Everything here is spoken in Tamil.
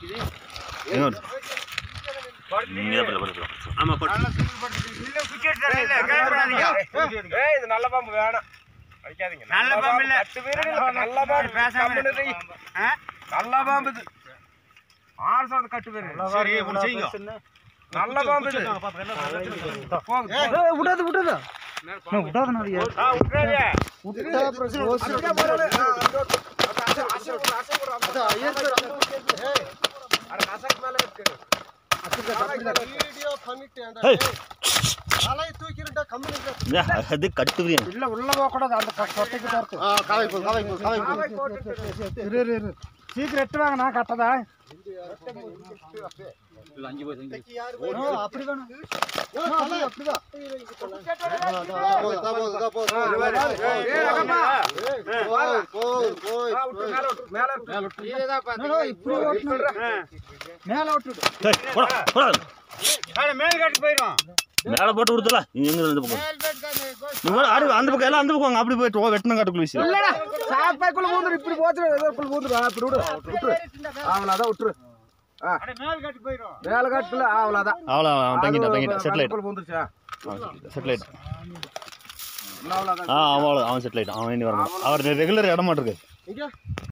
எங்க வருது? ம், இதை பாரு, பாரு, பாரு. ஆமா போட்டு ஏய் இது நல்ல பாம்பு வேணாம் அடிக்காதீங்க நல்ல பாம்பு இல்ல. கட்டு வீரன் இல்ல, நல்ல பாம்பு பேசாம கம்முனு இரு. ஆ? நல்ல பாம்பு இது ஆறு சாத கட்டு வீரன் சரி ஒன்று செய்யுங்க நல்ல பாம்பு இது போகுது. ஏய், விடாத விடாத நான் விடாத நாளையா ஆ, விட்டுறாதே. விட்டா அப்புறம் யோசி- அப்படியே போறாரு. ஆ, அந்த ஒரு- அந்த அசை- அசை விடு, அசை விடு, அந்த- அதான், ஐயர் பேர் அந்த பக்கம் இருக்கு. ஏய், அட, அசைக்கு மேல இருக்கு. வீடியோ பண்ணிட்டேன்டா. ஏய். தலையை தூக்கிருட்டா கம்பெனி ஏ, அது கட்டு பிரியாணி இல்ல உள்ள போக கூடாது அந்த சொட்டைக்கு பார்த்து காவை போ காவை போ காவை போ இரு இரு இரு சீக்கிரம் எட்டு வாங்க நான் கட்டதா அப்படி வேணும் அப்படிதான் ஏய், ரகமா. போய் போய் ஆ, விட்டு, மேல விட்டு, மேல விட்டு. இப்படி ஓட்டணும் மேல விட்டுடு ஏய், போடா, போடா. மேல் காட்டு போயிடும் மேல போட்டு கொடுத்தல நீ எங்க இந்த பக்கம் நீ போடா, ஆடு அந்த பக்கம் எல்லாம் அந்த பக்கம் வாங்க. அப்படி போயிட்டு ஓ, வெட்டின காட்டுக்குள்ள வீசி இல்லடா சாப்பாய்க்குள்ள பூந்துரு இப்படி போச்சு எதற்குள்ள பூந்துரு ஆ, இப்படி விடு விட்டுரு அவ்வளோதான் விட்டுரு அட மேல் காட்டு போயிடும் மேல காட்டுல அவ்வளோதான் அவ்வளோ அவன் தங்கிட்டான் தங்கிட்டான் செட்டில் ஆயிட்டான் பூந்துருச்சா செட்டில் ஆயிட்டான் அவ்வளோதான் ஆ அவன் அவ்வளோ அவன் செட்டில் ஆயிட்டான் அவன் இனி வரணும் அவர் ரெகுலர் இடமாட்டு இருக்கு இங்க